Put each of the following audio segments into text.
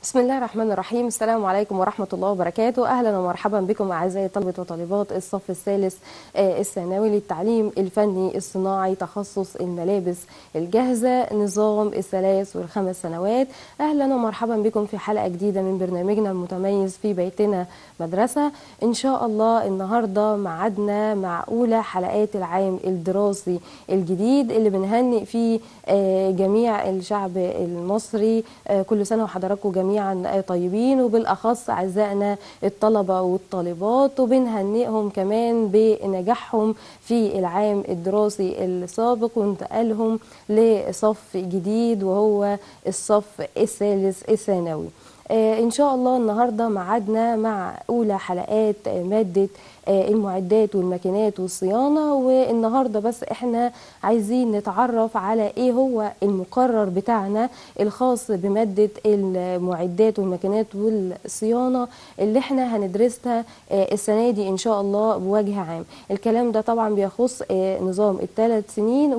بسم الله الرحمن الرحيم السلام عليكم ورحمة الله وبركاته أهلا ومرحبا بكم أعزائي طلبة وطالبات الصف الثالث آه، الثانوي للتعليم الفني الصناعي تخصص الملابس الجاهزة نظام الثلاث والخمس سنوات أهلا ومرحبا بكم في حلقة جديدة من برنامجنا المتميز في بيتنا مدرسة إن شاء الله النهاردة معدنا مع أولى حلقات العام الدراسي الجديد اللي بنهنئ فيه آه، جميع الشعب المصري آه، كل سنة وحضراتكم جميعا طيبين وبالأخص أعزائنا الطلبة والطالبات وبنهنئهم كمان بنجاحهم في العام الدراسي السابق وانتقالهم لصف جديد وهو الصف الثالث الثانوي آه، إن شاء الله النهاردة معادنا مع أولى حلقات آه، مادة آه، المعدات والماكينات والصيانة والنهاردة بس احنا عايزين نتعرف على ايه هو المقرر بتاعنا الخاص بمادة المعدات والماكينات والصيانة اللي احنا هندرسها آه، السنة دي ان شاء الله بوجه عام الكلام ده طبعا بيخص آه، نظام الثلاث سنين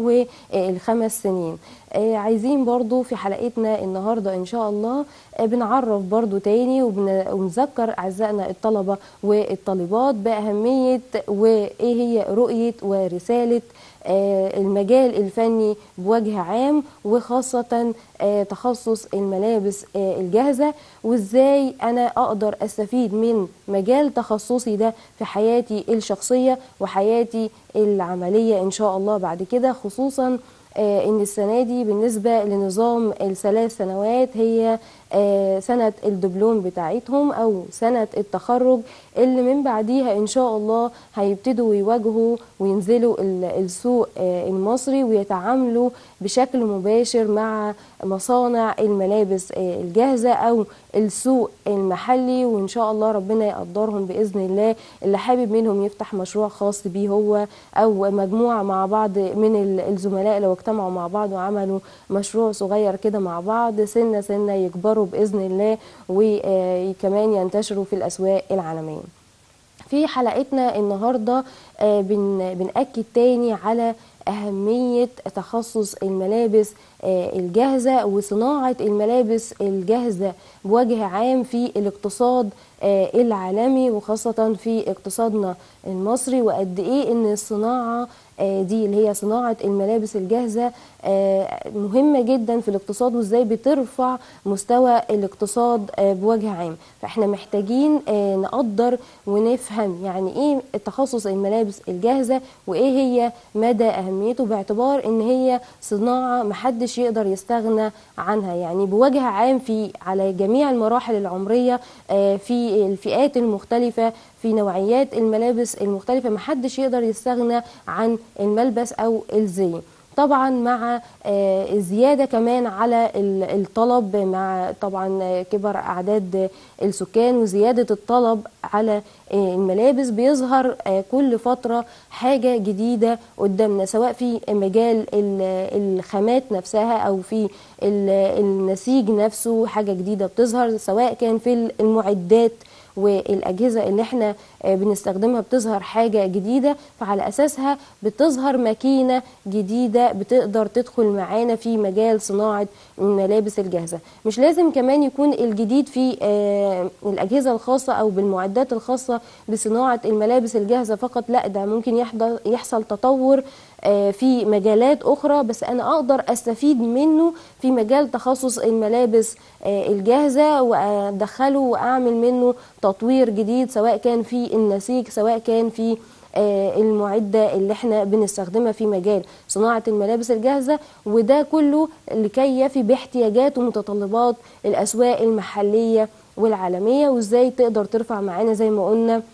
والخمس سنين آه، عايزين برضو في حلقتنا النهاردة إن شاء الله آه، بنعرف برضو تاني وبن- وبنذكر أعزائنا الطلبة والطالبات بأهمية وإيه هي رؤية ورسالة آه، المجال الفني بوجه عام وخاصة آه، تخصص الملابس آه، الجاهزة وإزاي أنا أقدر أستفيد من مجال تخصصي ده في حياتي الشخصية وحياتي العملية إن شاء الله بعد كده خصوصا آه، ان السنه دي بالنسبه لنظام الثلاث سنوات هي آه، سنه الدبلوم بتاعتهم او سنه التخرج اللي من بعديها ان شاء الله هيبتدوا يواجهوا وينزلوا ال- السوق آه، المصري ويتعاملوا بشكل مباشر مع مصانع الملابس آه، الجاهزه او السوق المحلي وان شاء الله ربنا يقدرهم باذن الله اللي حابب منهم يفتح مشروع خاص بيه هو او مجموعه مع بعض من ال- الزملاء لو اجتمعوا مع بعض وعملوا مشروع صغير كده مع بعض سنه سنه يكبروا باذن الله وكمان ينتشروا في الاسواق العالميه في حلقتنا النهارده آه، بن بنأكد تاني على أهمية تخصص الملابس آه، الجاهزة وصناعة الملابس الجاهزة بوجه عام في الاقتصاد آه، العالمي وخاصة في اقتصادنا المصري وقد إيه إن الصناعة آه، دي اللي هي صناعة الملابس الجاهزة آه، مهمة جدا في الاقتصاد وازاي بترفع مستوى الاقتصاد آه، بوجه عام فاحنا محتاجين آه، نقدر ونفهم يعني ايه تخصص الملابس الجاهزة وايه هي مدى اهميته باعتبار ان هي صناعة محدش يقدر يستغنى عنها يعني بوجه عام في على جميع المراحل العمرية آه، في الفئات المختلفة في نوعيات الملابس المختلفة محدش يقدر يستغنى عن الملبس أو الزي طبعا مع آه، الزيادة كمان على ال- الطلب مع طبعا آه، كبر أعداد السكان وزيادة الطلب على آه، الملابس بيظهر آه، كل فترة حاجة جديدة قدامنا سواء في مجال ال- الخامات نفسها أو في ال- النسيج نفسه حاجة جديدة بتظهر سواء كان في المعدات والاجهزه اللي احنا آه، بنستخدمها بتظهر حاجه جديده فعلى اساسها بتظهر ماكينه جديده بتقدر تدخل معانا في مجال صناعه الملابس الجاهزه مش لازم كمان يكون الجديد في آه، الاجهزه الخاصه او بالمعدات الخاصه بصناعه الملابس الجاهزه فقط لا ده ممكن يحضر يحصل تطور آه، في مجالات اخرى بس انا اقدر استفيد منه في مجال تخصص الملابس آه، الجاهزه وادخله واعمل منه تطوير جديد سواء كان في النسيج سواء كان في آه، المعده اللي احنا بنستخدمها في مجال صناعه الملابس الجاهزه وده كله لكي يفي باحتياجات ومتطلبات الاسواق المحليه والعالميه وازاي تقدر ترفع معانا زي ما قلنا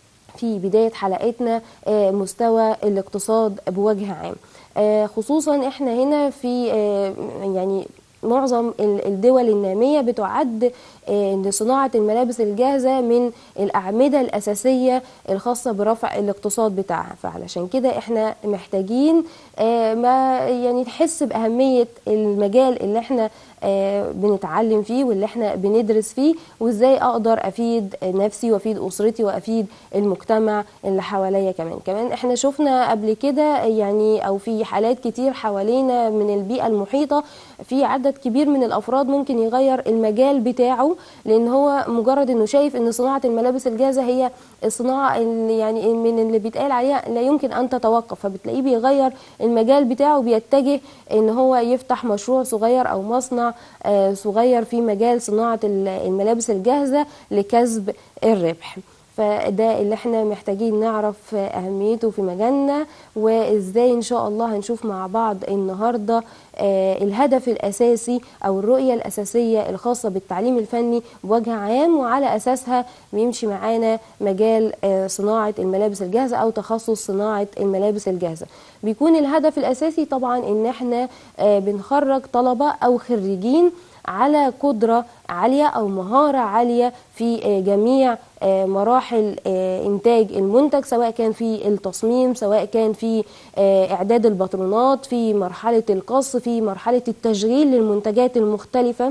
في بداية حلقتنا آه، مستوى الاقتصاد بوجه عام آه، خصوصا احنا هنا في آه، يعني معظم ال- الدول النامية بتعد آه، ان صناعة الملابس الجاهزة من الأعمدة الأساسية الخاصة برفع الاقتصاد بتاعها فعلشان كده احنا محتاجين آه، ما يعني نحس بأهمية المجال اللي احنا آه، بنتعلم فيه واللي احنا بندرس فيه وازاي اقدر افيد نفسي وافيد اسرتي وافيد المجتمع اللي حواليا كمان كمان احنا شفنا قبل كده يعني او في حالات كتير حوالينا من البيئه المحيطه في عدد كبير من الافراد ممكن يغير المجال بتاعه لان هو مجرد انه شايف ان صناعه الملابس الجاهزه هي الصناعه اللي يعني من اللي بيتقال عليها لا يمكن ان تتوقف فبتلاقيه بيغير المجال بتاعه بيتجه ان هو يفتح مشروع صغير او مصنع آه، صغير في مجال صناعه ال- الملابس الجاهزه لكسب الربح فده اللي احنا محتاجين نعرف اهميته في مجالنا وازاي ان شاء الله هنشوف مع بعض النهارده آه، الهدف الاساسي او الرؤيه الاساسيه الخاصه بالتعليم الفني بوجه عام وعلى اساسها بيمشي معانا مجال آه، صناعه الملابس الجاهزه او تخصص صناعه الملابس الجاهزه بيكون الهدف الاساسي طبعا ان احنا آه، بنخرج طلبه او خريجين على قدرة عالية أو مهارة عالية في آه، جميع آه، مراحل آه، إنتاج المنتج سواء كان في التصميم سواء كان في آه، إعداد البطرونات في مرحلة القص في مرحلة التشغيل للمنتجات المختلفة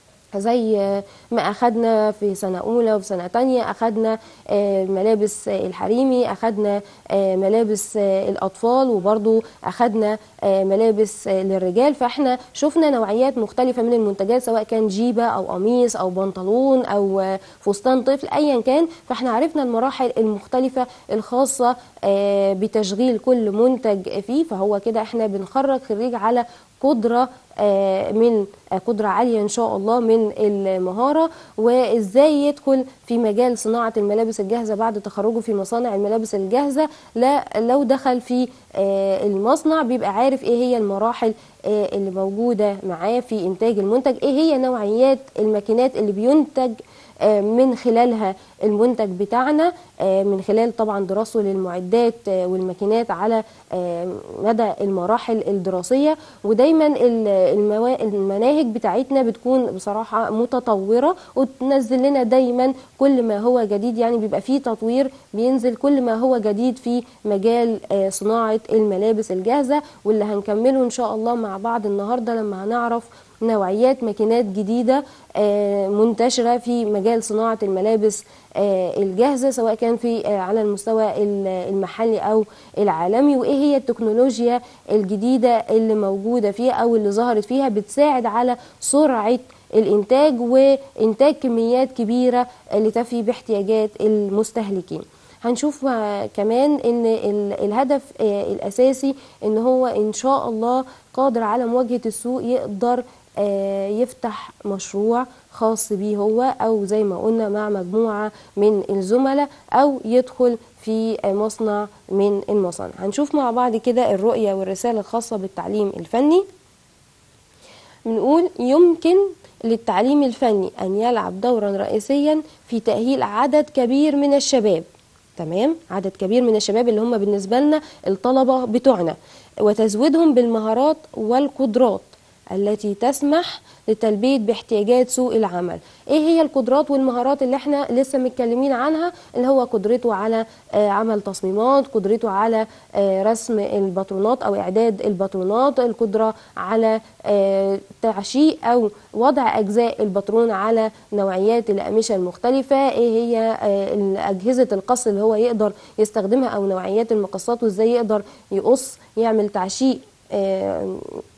زي ما أخدنا في سنة أولى وفي سنة تانية أخدنا آه، ملابس آه، الحريمي أخدنا آه، ملابس آه، الأطفال وبرضو أخدنا آه، ملابس آه، للرجال فإحنا شفنا نوعيات مختلفة من المنتجات سواء كان جيبة أو قميص أو بنطلون أو آه، فستان طفل أيا كان فإحنا عرفنا المراحل المختلفة الخاصة آه، بتشغيل كل منتج فيه فهو كده إحنا بنخرج خريج على قدرة آه، من آه، قدرة عالية إن شاء الله من المهارة وإزاي يدخل في مجال صناعة الملابس الجاهزة بعد تخرجه في مصانع الملابس الجاهزة لا لو دخل في آه، المصنع بيبقى عارف إيه هي المراحل آه، اللي موجودة معاه في إنتاج المنتج إيه هي نوعيات الماكينات اللي بينتج آه، من خلالها المنتج بتاعنا آه، من خلال طبعا دراسته للمعدات آه، والماكينات على آه، مدى المراحل الدراسية ودايما ال- الموا- المناهج بتاعتنا بتكون بصراحة متطورة وتنزل لنا دايما كل ما هو جديد يعني بيبقى فيه تطوير بينزل كل ما هو جديد في مجال آه، صناعة الملابس الجاهزة واللي هنكمله إن شاء الله مع بعض النهاردة لما هنعرف نوعيات ماكينات جديدة آه، منتشرة في مجال صناعة الملابس آه، الجاهزة سواء كان في آه، على المستوى ال- المحلي أو العالمي وإيه هي التكنولوجيا الجديدة اللي موجودة فيها أو اللي ظهرت فيها بتساعد على سرعة الإنتاج وإنتاج كميات كبيرة لتفي باحتياجات المستهلكين هنشوف آه، كمان ان ال- الهدف آه، الاساسي ان هو ان شاء الله قادر على مواجهة السوق يقدر آه، يفتح مشروع خاص بيه هو او زي ما قلنا مع مجموعة من الزملاء او يدخل في آه، مصنع من المصانع هنشوف مع بعض كده الرؤية والرسالة الخاصة بالتعليم الفني بنقول يمكن للتعليم الفني أن يلعب دورا رئيسيا في تأهيل عدد كبير من الشباب تمام عدد كبير من الشباب اللي هم بالنسبة لنا الطلبة بتوعنا وتزويدهم بالمهارات والقدرات التي تسمح لتلبية باحتياجات سوق العمل ايه هي القدرات والمهارات اللي احنا لسه متكلمين عنها اللي هو قدرته على آه، عمل تصميمات قدرته على آه، رسم الباترونات او اعداد الباترونات القدرة على آه، تعشيق او وضع اجزاء الباترون على نوعيات الاقمشة المختلفة ايه هي آه، اجهزة القص اللي هو يقدر يستخدمها او نوعيات المقصات وازاي يقدر يقص يعمل تعشيق آه،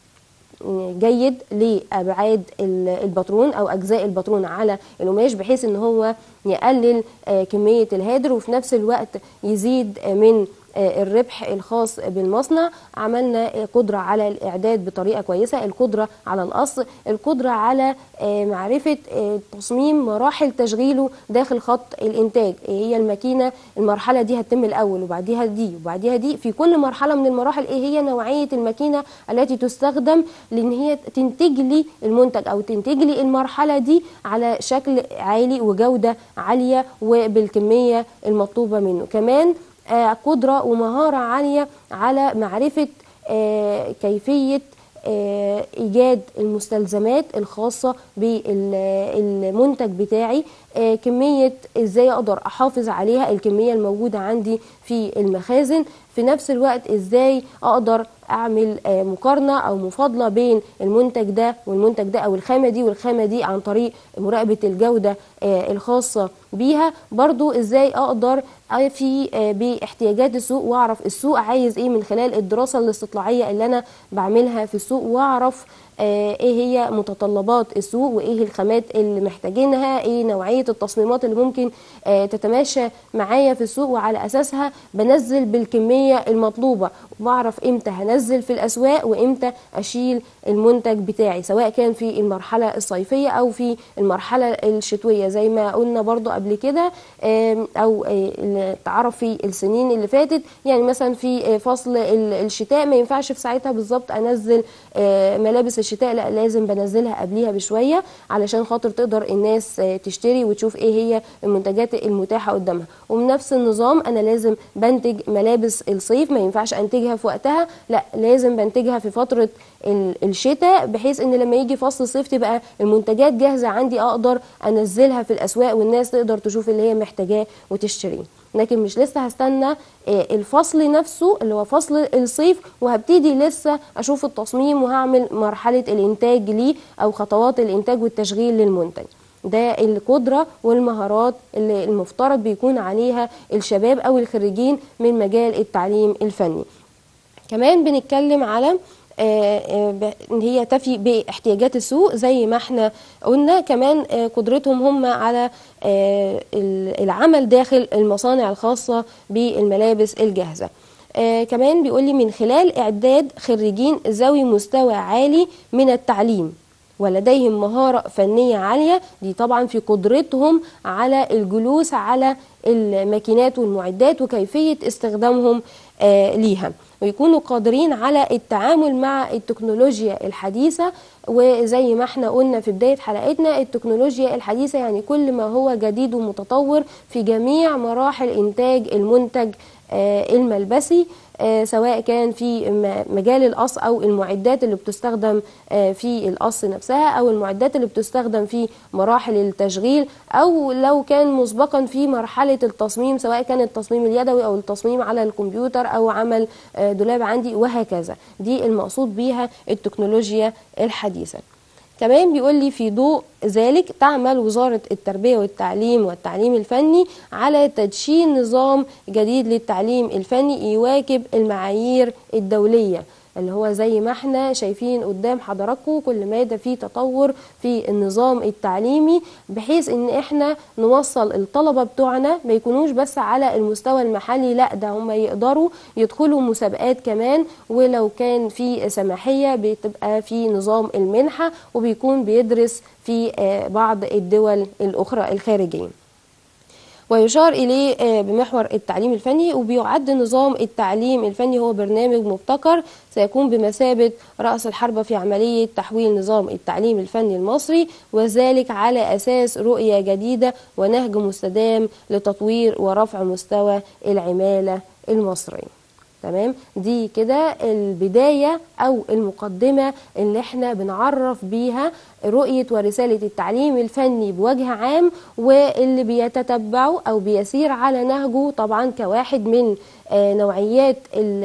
جيد لابعاد ال- الباترون او اجزاء الباترون على القماش بحيث ان هو يقلل آه، كميه الهادر وفي نفس الوقت يزيد آه، من آه، الربح الخاص بالمصنع عملنا آه، قدرة على الإعداد بطريقة كويسة القدرة على القص القدرة على آه، معرفة آه، تصميم مراحل تشغيله داخل خط الإنتاج إيه هي الماكينة المرحلة دي هتتم الأول وبعديها دي وبعديها دي في كل مرحلة من المراحل إيه هي نوعية الماكينة التي تستخدم لأن هي تنتج لي المنتج أو تنتج لي المرحلة دي على شكل عالي وجودة عالية وبالكمية المطلوبة منه كمان آه، قدرة ومهارة عالية على معرفة آه، كيفية آه، إيجاد المستلزمات الخاصة بالمنتج بتاعي آه، كمية إزاي أقدر أحافظ عليها الكمية الموجودة عندي في المخازن في نفس الوقت ازاي اقدر اعمل آه، مقارنه او مفاضله بين المنتج ده والمنتج ده او الخامه دي والخامه دي عن طريق مراقبه الجوده آه، الخاصه بيها برضو ازاي اقدر في آه، باحتياجات السوق واعرف السوق عايز ايه من خلال الدراسه الاستطلاعيه اللي انا بعملها في السوق واعرف آه، ايه هي متطلبات السوق وايه الخامات اللي محتاجينها ايه نوعيه التصميمات اللي ممكن آه، تتماشى معايا في السوق وعلى اساسها بنزل بالكميه المطلوبه واعرف امتى هنزل في الاسواق وامتى اشيل المنتج بتاعي سواء كان في المرحله الصيفيه او في المرحله الشتويه زي ما قلنا برضو قبل كده آم، او آه، اللي اتعرف في السنين اللي فاتت يعني مثلا في آه، فصل ال- الشتاء ما ينفعش في ساعتها بالظبط انزل آه، ملابس الشتاء لا لازم بنزلها قبليها بشويه علشان خاطر تقدر الناس آه، تشتري وتشوف ايه هي المنتجات المتاحه قدامها ومن نفس النظام انا لازم بنتج ملابس الصيف ما ينفعش انتجها في وقتها لا لازم بنتجها في فتره ال- الشتاء بحيث ان لما يجي فصل الصيف تبقى المنتجات جاهزه عندي اقدر انزلها في الاسواق والناس تقدر تشوف اللي هي محتاجاه وتشتريه لكن مش لسه هستنى آه، الفصل نفسه اللي هو فصل الصيف وهبتدي لسه اشوف التصميم وهعمل مرحله الانتاج ليه او خطوات الانتاج والتشغيل للمنتج ده القدرة والمهارات اللي المفترض بيكون عليها الشباب أو الخريجين من مجال التعليم الفني كمان بنتكلم على آه، آه، ب- ان هي تفي باحتياجات السوق زي ما احنا قلنا كمان آه، قدرتهم هم على آه، ال- العمل داخل المصانع الخاصة بالملابس الجاهزة آه، كمان بيقول لي من خلال اعداد خريجين ذوي مستوى عالي من التعليم ولديهم مهارة فنية عالية دي طبعا في قدرتهم على الجلوس على الماكينات والمعدات وكيفية استخدامهم آه، ليها ويكونوا قادرين على التعامل مع التكنولوجيا الحديثة وزي ما احنا قلنا في بداية حلقتنا التكنولوجيا الحديثة يعني كل ما هو جديد ومتطور في جميع مراحل إنتاج المنتج آه، الملبسي آه، سواء كان في م- مجال القص او المعدات اللي بتستخدم آه، في القص نفسها او المعدات اللي بتستخدم في مراحل التشغيل او لو كان مسبقا في مرحله التصميم سواء كان التصميم اليدوي او التصميم على الكمبيوتر او عمل آه، دولاب عندي وهكذا دي المقصود بيها التكنولوجيا الحديثه كمان بيقول لي في ضوء ذلك تعمل وزارة التربية والتعليم والتعليم الفني على تدشين نظام جديد للتعليم الفني يواكب المعايير الدولية اللي هو زي ما احنا شايفين قدام حضراتكم كل مادة في تطور في النظام التعليمي بحيث ان احنا نوصل الطلبة بتوعنا ما يكونوش بس على المستوى المحلي لا ده هم يقدروا يدخلوا مسابقات كمان ولو كان في سماحية بتبقى في نظام المنحة وبيكون بيدرس في آه، بعض الدول الأخرى الخارجية ويشار إليه آه، بمحور التعليم الفني وبيعد نظام التعليم الفني هو برنامج مبتكر سيكون بمثابة رأس الحربة في عملية تحويل نظام التعليم الفني المصري وذلك على أساس رؤية جديدة ونهج مستدام لتطوير ورفع مستوى العمالة المصرية تمام دي كده البداية أو المقدمة اللي احنا بنعرف بيها رؤية ورسالة التعليم الفني بوجه عام واللي بيتتبعه أو بيسير على نهجه طبعا كواحد من آه، نوعيات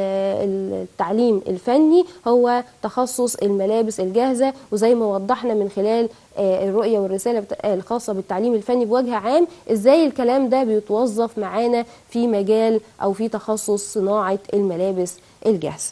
ال- التعليم الفني هو تخصص الملابس الجاهزة وزي ما وضحنا من خلال آه، الرؤية والرسالة بتا- آه، الخاصة بالتعليم الفني بوجه عام ازاي الكلام ده بيتوظف معانا في مجال أو في تخصص صناعة الملابس الجاهزة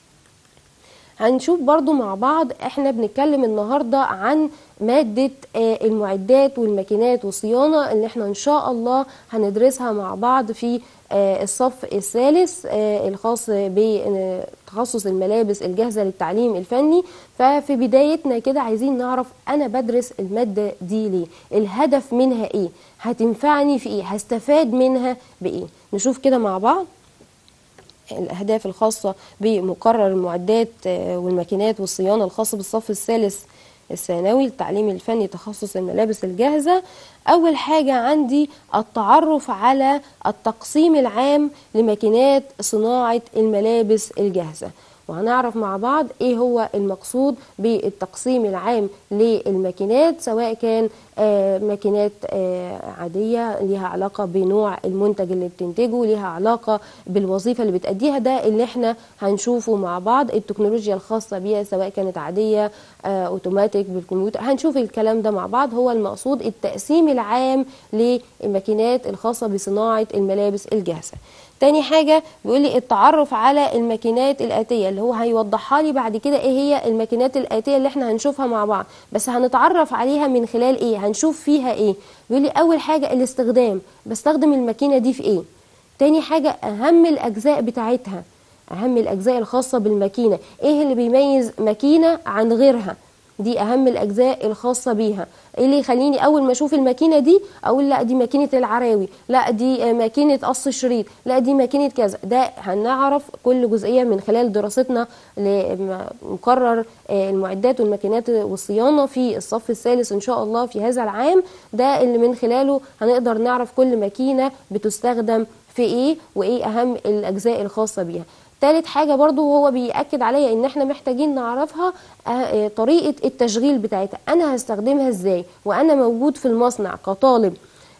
هنشوف برضو مع بعض احنا بنتكلم النهاردة عن مادة آه، المعدات والماكينات والصيانة اللي احنا ان شاء الله هندرسها مع بعض في آه، الصف الثالث آه، الخاص بتخصص الملابس الجاهزة للتعليم الفني ففي بدايتنا كده عايزين نعرف انا بدرس المادة دي ليه الهدف منها ايه هتنفعني في ايه هستفاد منها بايه نشوف كده مع بعض الأهداف الخاصة بمقرر المعدات آه، والماكينات والصيانة الخاصة بالصف الثالث الثانوي التعليم الفني تخصص الملابس الجاهزة أول حاجة عندي التعرف على التقسيم العام لماكينات صناعة الملابس الجاهزة وهنعرف مع بعض ايه هو المقصود بالتقسيم العام للماكينات سواء كان آه، ماكينات آه، عادية ليها علاقة بنوع المنتج اللي بتنتجه ليها علاقة بالوظيفة اللي بتأديها ده اللي احنا هنشوفه مع بعض التكنولوجيا الخاصة بيها سواء كانت عادية آه، اوتوماتيك بالكمبيوتر هنشوف الكلام ده مع بعض هو المقصود التقسيم العام للماكينات الخاصة بصناعة الملابس الجاهزة تاني حاجة بيقول لي التعرف على الماكينات الآتية اللي هو هيوضحها لي بعد كده ايه هي الماكينات الآتية اللي احنا هنشوفها مع بعض بس هنتعرف عليها من خلال ايه هنشوف فيها ايه بيقول لي اول حاجة الاستخدام بستخدم الماكينة دي في ايه تاني حاجة اهم الاجزاء بتاعتها اهم الاجزاء الخاصة بالماكينة ايه اللي بيميز ماكينة عن غيرها دي اهم الاجزاء الخاصه بيها ايه اللي يخليني اول ما اشوف الماكينه دي اقول لا دي ماكينه العراوي لا دي آه، ماكينه قص شريط لا دي ماكينه كذا ده هنعرف كل جزئيه من خلال دراستنا لمقرر آه، المعدات والماكينات والصيانه في الصف الثالث ان شاء الله في هذا العام ده اللي من خلاله هنقدر نعرف كل ماكينه بتستخدم في ايه وايه اهم الاجزاء الخاصه بيها تالت حاجة برضو هو بيأكد عليا ان احنا محتاجين نعرفها آه، آه، طريقة التشغيل بتاعتها انا هستخدمها ازاي وانا موجود في المصنع كطالب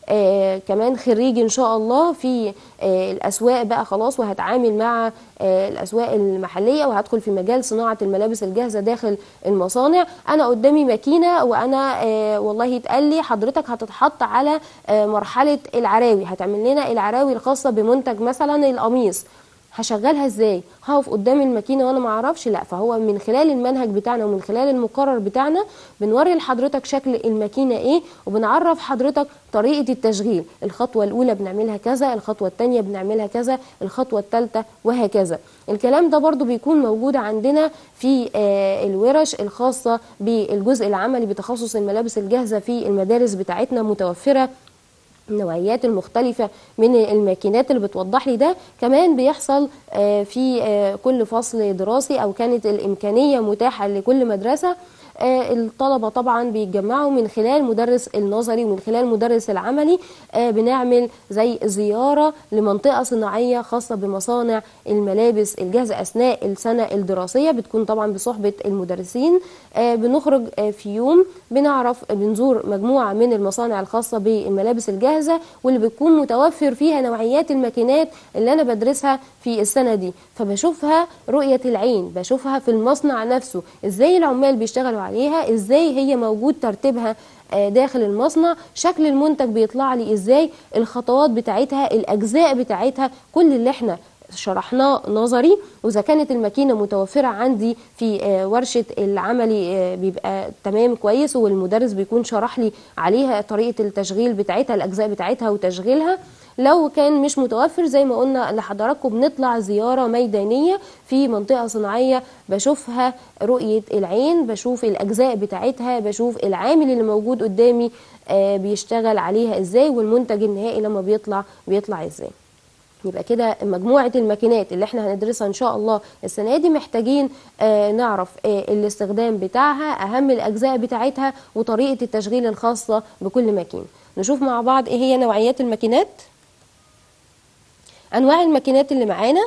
آه كمان خريج ان شاء الله في آه الاسواق بقى خلاص وهتعامل مع آه الاسواق المحليه وهدخل في مجال صناعه الملابس الجاهزه داخل المصانع انا قدامي ماكينه وانا آه والله يتقال لي حضرتك هتتحط على آه مرحله العراوي هتعمل لنا العراوي الخاصه بمنتج مثلا القميص هشغلها ازاي هقف قدام الماكينه وانا ما اعرفش لا فهو من خلال المنهج بتاعنا ومن خلال المقرر بتاعنا بنوري لحضرتك شكل الماكينه ايه وبنعرف حضرتك طريقه التشغيل الخطوه الاولى بنعملها كذا الخطوه الثانيه بنعملها كذا الخطوه الثالثه وهكذا الكلام ده برضو بيكون موجود عندنا في آه، الورش الخاصه بالجزء العملي بتخصص الملابس الجاهزه في المدارس بتاعتنا متوفره النوعيات المختلفة من الماكينات اللي بتوضح لي ده كمان بيحصل آه، في آه، كل فصل دراسي أو كانت الإمكانية متاحة لكل مدرسة آه، الطلبة طبعا بيتجمعوا من خلال مدرس النظري ومن خلال مدرس العملي آه، بنعمل زي زيارة لمنطقة صناعية خاصة بمصانع الملابس الجاهزة أثناء السنة الدراسية بتكون طبعا بصحبة المدرسين آه، بنخرج آه، في يوم بنعرف بنزور مجموعة من المصانع الخاصة بالملابس الجاهزة واللي بتكون متوفر فيها نوعيات الماكينات اللي أنا بدرسها في السنة دي فبشوفها رؤية العين بشوفها في المصنع نفسه ازاي العمال بيشتغلوا عليها ازاي هي موجود ترتيبها آه، داخل المصنع شكل المنتج بيطلع لي ازاي الخطوات بتاعتها الاجزاء بتاعتها كل اللي احنا شرحناه نظري واذا كانت الماكينه متوفره عندي في آه، ورشه العملي آه، بيبقى تمام كويس والمدرس بيكون شرح لي عليها طريقه التشغيل بتاعتها الاجزاء بتاعتها وتشغيلها لو كان مش متوفر زي ما قلنا لحضراتكم بنطلع زياره ميدانيه في منطقه صناعيه بشوفها رؤيه العين بشوف الاجزاء بتاعتها بشوف العامل اللي موجود قدامي آه، بيشتغل عليها ازاي والمنتج النهائي لما بيطلع بيطلع ازاي يبقى كده مجموعة الماكينات اللي احنا هندرسها ان شاء الله السنة دي محتاجين آه نعرف آه الاستخدام بتاعها اهم الاجزاء بتاعتها وطريقة التشغيل الخاصة بكل ماكينة نشوف مع بعض ايه هي نوعيات الماكينات انواع الماكينات اللي معانا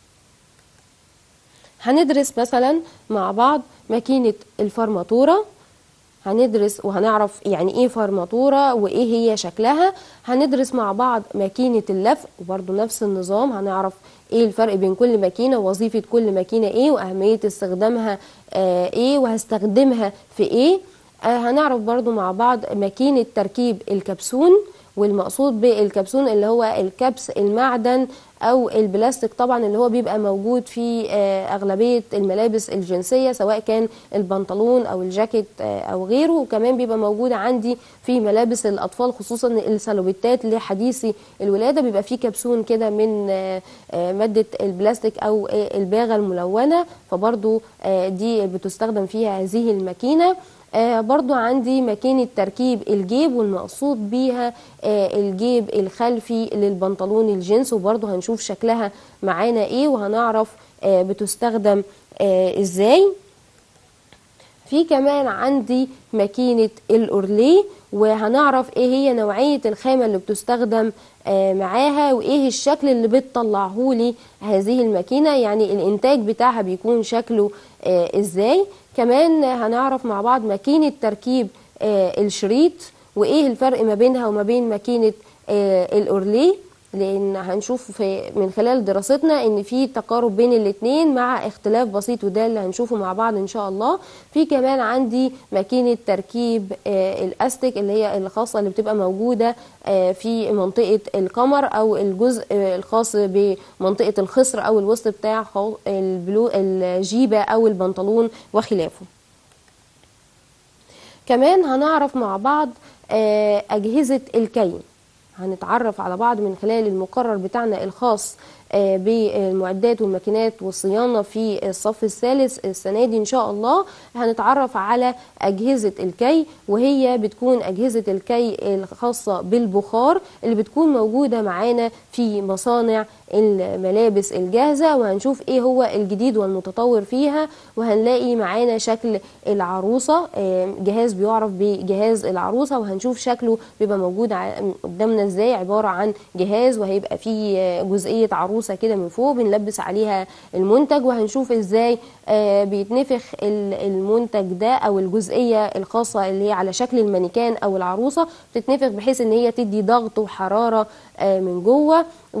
هندرس مثلا مع بعض ماكينة الفرماتورة هندرس وهنعرف يعني ايه فرماتورة وايه هي شكلها هندرس مع بعض ماكينة اللف وبرضو نفس النظام هنعرف ايه الفرق بين كل ماكينة ووظيفة كل ماكينة ايه واهمية استخدامها آه ايه وهستخدمها في ايه آه هنعرف برضو مع بعض ماكينة تركيب الكبسون والمقصود بالكبسون اللي هو الكبس المعدن او البلاستيك طبعا اللي هو بيبقى موجود في آه، اغلبيه الملابس الجنسيه سواء كان البنطلون او الجاكيت آه، او غيره وكمان بيبقى موجود عندي في ملابس الاطفال خصوصا السلوبيتات لحديثي الولاده بيبقى فيه كبسون كده من آه، آه، ماده البلاستيك او آه، الباغه الملونه فبرضو آه، دي بتستخدم فيها هذه الماكينه آه برضو عندي ماكينة تركيب الجيب والمقصود بيها آه الجيب الخلفي للبنطلون الجينز وبرضو هنشوف شكلها معانا ايه وهنعرف آه بتستخدم آه ازاي في كمان عندي ماكينة الأورليه وهنعرف ايه هي نوعية الخامة اللي بتستخدم آه، معاها وايه الشكل اللي بتطلعه لي هذه الماكينة يعني الانتاج بتاعها بيكون شكله آه، ازاي كمان هنعرف مع بعض ماكينة تركيب آه، الشريط وايه الفرق ما بينها وما بين ماكينة الأورليه لان هنشوف في من خلال دراستنا ان في تقارب بين الاثنين مع اختلاف بسيط وده اللي هنشوفه مع بعض ان شاء الله في كمان عندي ماكينه تركيب آه الاستك اللي هي الخاصه اللي بتبقى موجوده آه في منطقه القمر او الجزء آه الخاص بمنطقه الخصر او الوسط بتاع البلو الجيبه او البنطلون وخلافه كمان هنعرف مع بعض آه اجهزه الكي هنتعرف على بعض من خلال المقرر بتاعنا الخاص بالمعدات والماكينات والصيانة في الصف الثالث السنة دي إن شاء الله هنتعرف على أجهزة الكي وهي بتكون أجهزة الكي الخاصة بالبخار اللي بتكون موجودة معانا في مصانع الملابس الجاهزة وهنشوف ايه هو الجديد والمتطور فيها وهنلاقي معانا شكل العروسة جهاز بيعرف بجهاز العروسة وهنشوف شكله بيبقى موجود قدامنا ازاي عبارة عن جهاز وهيبقى فيه جزئية عروسة كده من فوق بنلبس عليها المنتج وهنشوف ازاي بيتنفخ المنتج ده او الجزئية الخاصة اللي هي على شكل المانيكان او العروسة بتتنفخ بحيث ان هي تدي ضغط وحرارة من جوه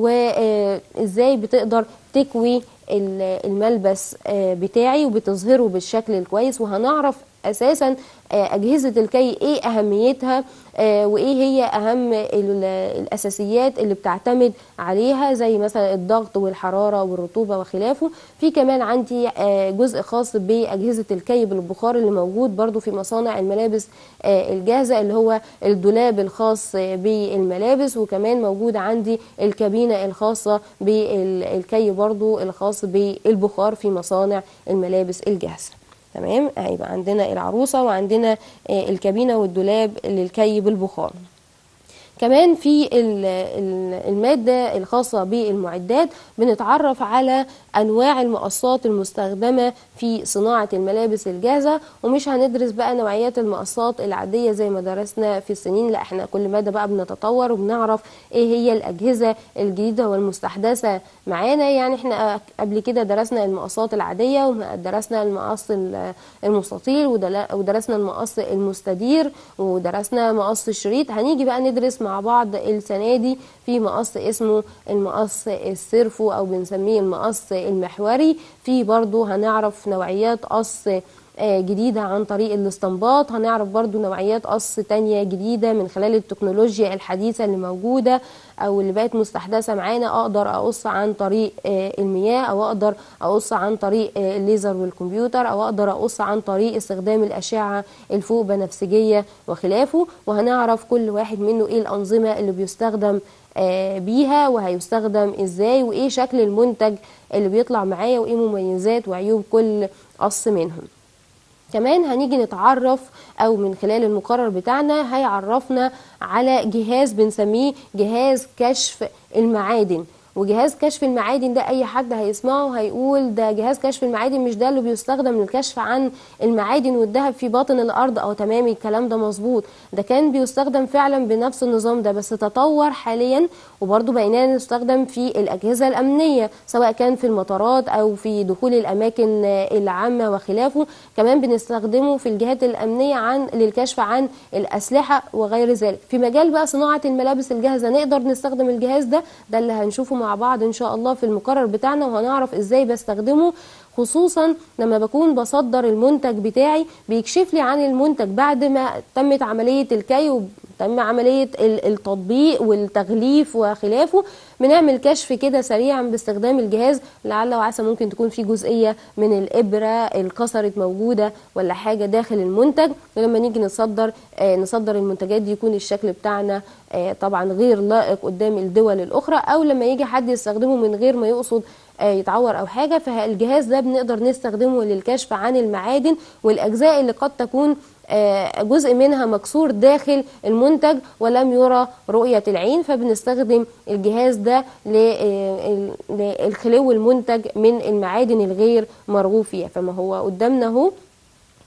وازاي بتقدر تكوي الملبس بتاعي وبتظهره بالشكل الكويس وهنعرف اساسا اجهزه الكي ايه اهميتها وايه هي اهم الاساسيات اللي بتعتمد عليها زي مثلا الضغط والحراره والرطوبه وخلافه في كمان عندي جزء خاص باجهزه الكي بالبخار اللي موجود برضو في مصانع الملابس الجاهزه اللي هو الدولاب الخاص بالملابس وكمان موجود عندي الكابينه الخاصه بالكي برضو الخاص بالبخار في مصانع الملابس الجاهزه تمام هيبقى عندنا العروسة وعندنا الكابينة والدولاب للكي بالبخار كمان في المادة الخاصة بالمعدات بنتعرف على أنواع المقصات المستخدمة في صناعة الملابس الجاهزة ومش هندرس بقى نوعيات المقصات العادية زي ما درسنا في السنين لا احنا كل مادة بقى بنتطور وبنعرف ايه هي الأجهزة الجديدة والمستحدثة معانا يعني احنا قبل كده درسنا المقصات العادية ودرسنا المقص المستطيل ودرسنا المقص المستدير ودرسنا مقص الشريط هنيجي بقى ندرس مع بعض السنة دي في مقص اسمه المقص السيرفو أو بنسميه المقص المحوري في برضو هنعرف نوعيات قص جديدة عن طريق الاستنباط هنعرف برضو نوعيات قص تانية جديدة من خلال التكنولوجيا الحديثة اللي موجودة أو اللي بقت مستحدثة معانا أقدر أقص عن طريق المياه أو أقدر أقص عن طريق الليزر والكمبيوتر أو أقدر أقص عن طريق استخدام الأشعة الفوق بنفسجية وخلافه وهنعرف كل واحد منه إيه الأنظمة اللي بيستخدم بيها وهيستخدم ازاي وايه شكل المنتج اللي بيطلع معايا وايه مميزات وعيوب كل قص منهم كمان هنيجي نتعرف او من خلال المقرر بتاعنا هيعرفنا على جهاز بنسميه جهاز كشف المعادن وجهاز كشف المعادن ده اي حد هيسمعه هيقول ده جهاز كشف المعادن مش ده اللي بيستخدم للكشف عن المعادن والذهب في باطن الارض او تمام الكلام ده مظبوط ده كان بيستخدم فعلا بنفس النظام ده بس تطور حاليا وبرضه بقينا نستخدم في الاجهزه الامنيه سواء كان في المطارات او في دخول الاماكن العامه وخلافه كمان بنستخدمه في الجهات الامنيه عن للكشف عن الاسلحه وغير ذلك في مجال بقى صناعه الملابس الجاهزه نقدر نستخدم الجهاز ده ده اللي هنشوفه مع بعض ان شاء الله في المقرر بتاعنا وهنعرف ازاي بستخدمه خصوصا لما بكون بصدر المنتج بتاعي بيكشف لي عن المنتج بعد ما تمت عملية الكي وتم عملية التطبيق والتغليف وخلافه بنعمل كشف كده سريعا باستخدام الجهاز لعل وعسى ممكن تكون في جزئية من الإبرة الكسرت موجودة ولا حاجة داخل المنتج ولما نيجي نصدر آه نصدر المنتجات دي يكون الشكل بتاعنا آه طبعا غير لائق قدام الدول الأخرى أو لما يجي حد يستخدمه من غير ما يقصد يتعور او حاجه فالجهاز ده بنقدر نستخدمه للكشف عن المعادن والاجزاء اللي قد تكون جزء منها مكسور داخل المنتج ولم يرى رؤية العين فبنستخدم الجهاز ده للخلو المنتج من المعادن الغير مرغوب فيها فما هو قدامنا اهو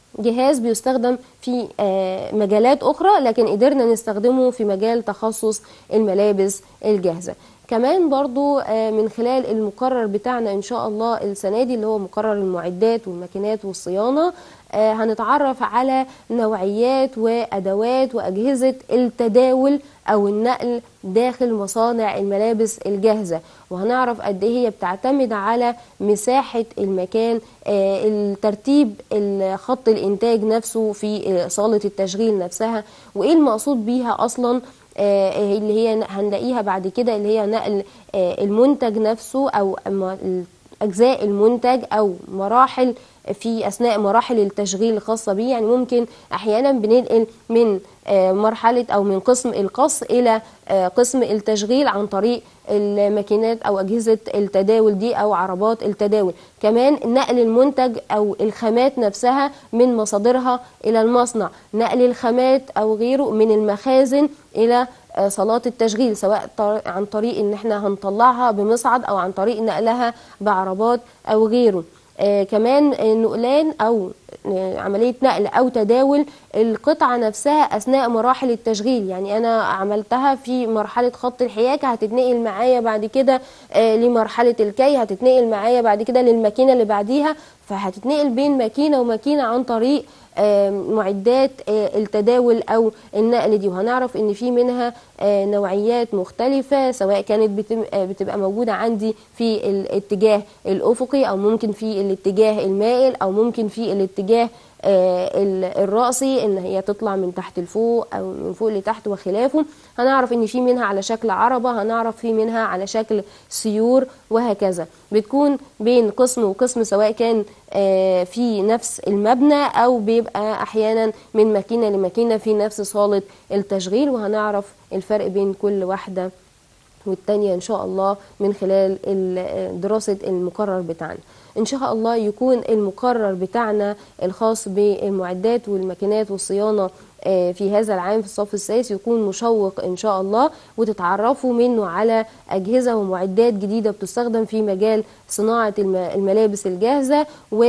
جهاز بيستخدم في آه، مجالات أخرى لكن قدرنا نستخدمه في مجال تخصص الملابس الجاهزة كمان برضو آه، من خلال المقرر بتاعنا إن شاء الله السنة دي اللي هو مقرر المعدات والماكينات والصيانة آه، هنتعرف على نوعيات وأدوات وأجهزة التداول أو النقل داخل مصانع الملابس الجاهزة وهنعرف قد إيه هي بتعتمد على مساحة المكان آه، الترتيب ال- خط الإنتاج نفسه في آه، صالة التشغيل نفسها وإيه المقصود بيها أصلاً آه، اللي هي هنلاقيها بعد كده اللي هي نقل آه، المنتج نفسه او م- اجزاء المنتج او مراحل في اثناء مراحل التشغيل الخاصه بيه يعني ممكن احيانا بننقل من آه، مرحله او من قسم القص الى آه، قسم التشغيل عن طريق الماكينات او اجهزه التداول دي او عربات التداول كمان نقل المنتج او الخامات نفسها من مصادرها الى المصنع نقل الخامات او غيره من المخازن الى آه، صالات التشغيل سواء طر- عن طريق ان احنا هنطلعها بمصعد او عن طريق نقلها بعربات او غيره آه كمان آه، نقلان او آه، عمليه نقل او تداول القطعه نفسها اثناء مراحل التشغيل يعني انا عملتها في مرحله خط الحياكه هتتنقل معايا بعد كده آه، لمرحله الكي هتتنقل معايا بعد كده للماكينه اللي بعديها فهتتنقل بين ماكينه وماكينه عن طريق آه، معدات آه، التداول او النقل دي وهنعرف ان في منها آه، نوعيات مختلفه سواء كانت بتم- آه، بتبقى موجوده عندي في الاتجاه الافقي او ممكن في الاتجاه المائل او ممكن في الاتجاه آه، ال- الرأسي ان هي تطلع من تحت لفوق او من فوق لتحت وخلافه هنعرف ان في منها على شكل عربة هنعرف في منها على شكل سيور وهكذا بتكون بين قسم وقسم سواء كان آه، في نفس المبنى او بيبقى احيانا من ماكينة لماكينة في نفس صالة التشغيل وهنعرف الفرق بين كل واحدة والتانية إن شاء الله من خلال ال- دراسة المقرر بتاعنا إن شاء الله يكون المقرر بتاعنا الخاص بالمعدات والماكينات والصيانة آه، في هذا العام في الصف السادس يكون مشوق إن شاء الله وتتعرفوا منه على أجهزة ومعدات جديدة بتستخدم في مجال صناعة الم- الملابس الجاهزة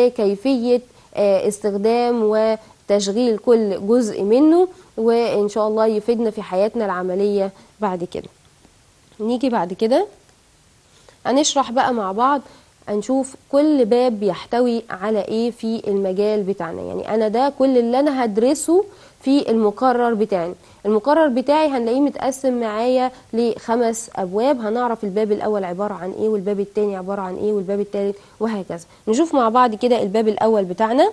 وكيفية آه، استخدام وتشغيل كل جزء منه وإن شاء الله يفيدنا في حياتنا العملية بعد كده نيجي بعد كده هنشرح بقى مع بعض هنشوف كل باب بيحتوي على ايه في المجال بتاعنا يعني انا ده كل اللي انا هدرسه في المقرر بتاعي المقرر بتاعي هنلاقيه متقسم معايا لخمس ابواب هنعرف الباب الاول عباره عن ايه والباب التاني عباره عن ايه والباب التالت وهكذا نشوف مع بعض كده الباب الاول بتاعنا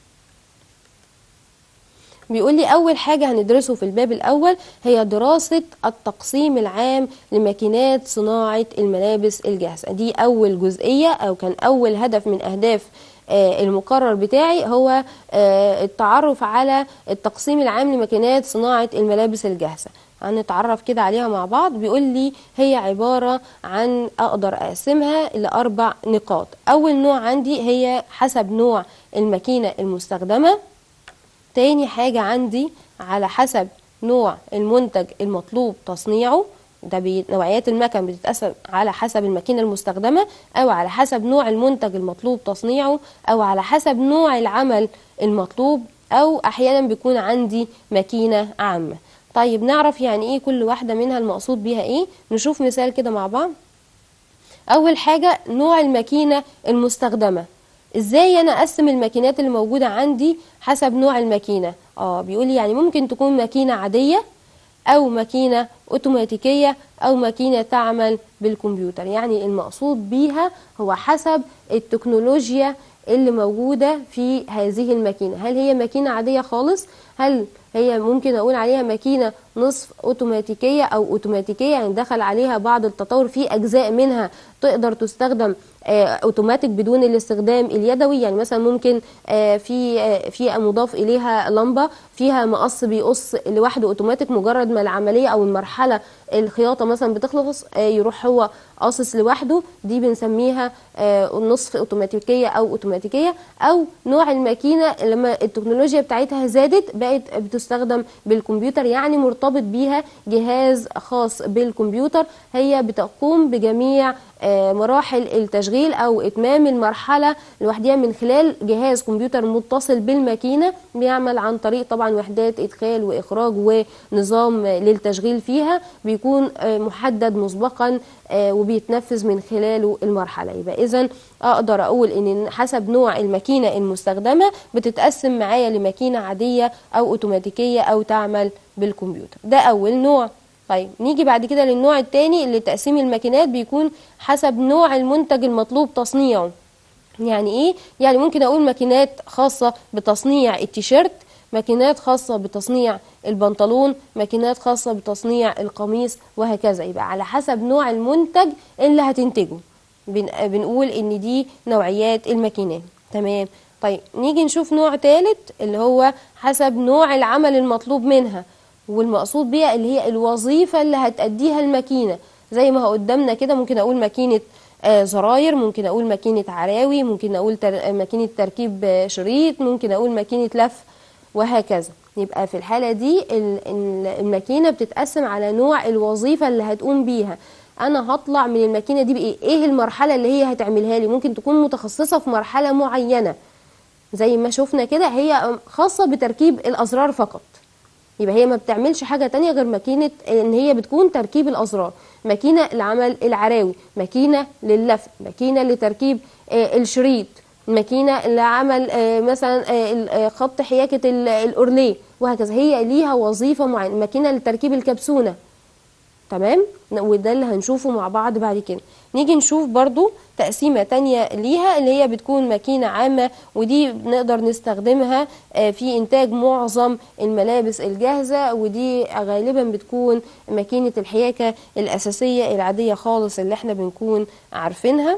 بيقول لي أول حاجة هندرسه في الباب الأول هي دراسة التقسيم العام لماكينات صناعة الملابس الجاهزة دي أول جزئية أو كان أول هدف من أهداف آه، المقرر بتاعي هو آه، التعرف على التقسيم العام لماكينات صناعة الملابس الجاهزة هنتعرف كده عليها مع بعض بيقول لي هي عبارة عن أقدر أقسمها لأربع نقاط أول نوع عندي هي حسب نوع الماكينة المستخدمة تاني حاجة عندي على حسب نوع المنتج المطلوب تصنيعه ده بي- نوعيات المكن بتتقسم على حسب الماكينة المستخدمة أو على حسب نوع المنتج المطلوب تصنيعه أو على حسب نوع العمل المطلوب أو أحيانا بيكون عندي ماكينة عامة طيب نعرف يعني إيه كل واحدة منها المقصود بيها إيه نشوف مثال كده مع بعض أول حاجة نوع الماكينة المستخدمة ازاي انا اقسم الماكينات اللي موجوده عندي حسب نوع الماكينه اه بيقول لي يعني ممكن تكون ماكينه عاديه او ماكينه اوتوماتيكيه او ماكينه تعمل بالكمبيوتر يعني المقصود بيها هو حسب التكنولوجيا اللي موجوده في هذه الماكينه هل هي ماكينه عاديه خالص هل هي ممكن اقول عليها ماكينه نصف اوتوماتيكيه او اوتوماتيكيه يعني دخل عليها بعض التطور في اجزاء منها تقدر تستخدم آه، اوتوماتيك بدون الاستخدام اليدوي يعني مثلا ممكن آه، في آه، في مضاف اليها لمبه فيها مقص بيقص لوحده اوتوماتيك مجرد ما العمليه او المرحله الخياطه مثلا بتخلص آه، يروح هو قاصص لوحده دي بنسميها آه، نصف اوتوماتيكيه او اوتوماتيكيه او نوع الماكينه لما التكنولوجيا بتاعتها زادت بقت بتستخدم بالكمبيوتر يعني مرتبط بيها جهاز خاص بالكمبيوتر هي بتقوم بجميع آه، آه، مراحل التشغيل او اتمام المرحله لوحدها من خلال جهاز كمبيوتر متصل بالماكينه بيعمل عن طريق طبعا وحدات ادخال واخراج ونظام للتشغيل فيها بيكون آه، محدد مسبقا آه، وبيتنفذ من خلاله المرحله يبقى اذا اقدر اقول ان حسب نوع الماكينه المستخدمه بتتقسم معايا لماكينه عاديه او اوتوماتيكيه او تعمل بالكمبيوتر ده اول نوع طيب نيجي بعد كده للنوع الثاني اللي تقسيم الماكينات بيكون حسب نوع المنتج المطلوب تصنيعه يعني ايه يعني ممكن اقول ماكينات خاصه بتصنيع التيشيرت ماكينات خاصة بتصنيع البنطلون ماكينات خاصة بتصنيع القميص وهكذا يبقى على حسب نوع المنتج اللي هتنتجه بن- بنقول ان دي نوعيات الماكينات تمام طيب نيجي نشوف نوع ثالث اللي هو حسب نوع العمل المطلوب منها والمقصود بيها اللي هي الوظيفة اللي هتأديها الماكينة زي ما هو قدامنا كده ممكن أقول ماكينة آه، زراير ممكن أقول ماكينة عراوي ممكن أقول تر... آه، ماكينة تركيب آه، شريط ممكن أقول ماكينة لف وهكذا يبقى في الحالة دي ال- ال- الماكينة بتتقسم على نوع الوظيفة اللي هتقوم بيها أنا هطلع من الماكينة دي بإيه؟ إيه المرحلة اللي هي هتعملها لي؟ ممكن تكون متخصصة في مرحلة معينة زي ما شفنا كده هي خاصة بتركيب الأزرار فقط يبقى هي ما بتعملش حاجة تانية غير ماكينة ان هي بتكون تركيب الأزرار ماكينة لعمل العراوي ماكينة لللف ماكينة لتركيب آه، الشريط ماكينة لعمل آه، مثلا آه، ال- آه، خط حياكة ال- الأورليه وهكذا هي ليها وظيفة معينة ماكينة لتركيب الكبسونة تمام وده اللي هنشوفه مع بعض بعد كده نيجي نشوف برضو تقسيمة تانية ليها اللي هي بتكون ماكينة عامة ودي بنقدر نستخدمها آه، في إنتاج معظم الملابس الجاهزة ودي غالبا بتكون ماكينة الحياكة الأساسية العادية خالص اللي احنا بنكون عارفينها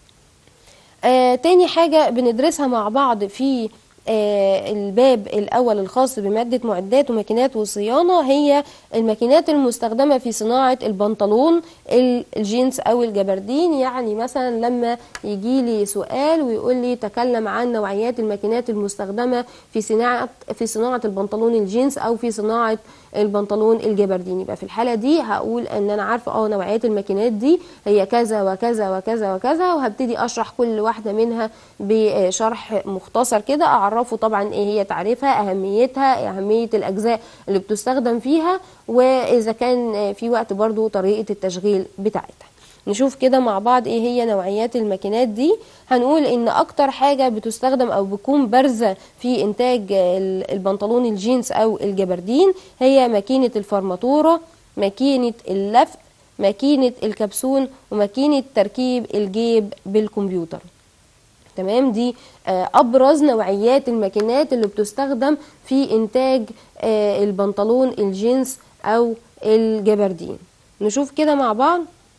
آه، تاني حاجة بندرسها مع بعض في آه، الباب الأول الخاص بمادة معدات وماكينات وصيانة هي الماكينات المستخدمة في صناعة البنطلون ال- الجينز أو الجبردين يعني مثلا لما يجي لي سؤال ويقول لي تكلم عن نوعيات الماكينات المستخدمة في صناعة في صناعة البنطلون الجينز أو في صناعة البنطلون الجبردين يبقى في الحالة دي هقول ان انا عارفة اه نوعيات الماكينات دي هي كذا وكذا وكذا وكذا وهبتدي اشرح كل واحدة منها بشرح مختصر كده اعرفه طبعا ايه هي تعريفها اهميتها اهمية الاجزاء اللي بتستخدم فيها واذا كان في وقت برضو طريقة التشغيل بتاعتها نشوف كده مع بعض ايه هي نوعيات الماكينات دي هنقول ان اكتر حاجة بتستخدم او بتكون بارزة في انتاج ال- البنطلون الجينز او الجبردين هي ماكينة الفرماتورة ماكينة اللف ماكينة الكبسون وماكينة تركيب الجيب بالكمبيوتر تمام دي آه، ابرز نوعيات الماكينات اللي بتستخدم في انتاج آه، البنطلون الجينز او الجبردين نشوف كده مع بعض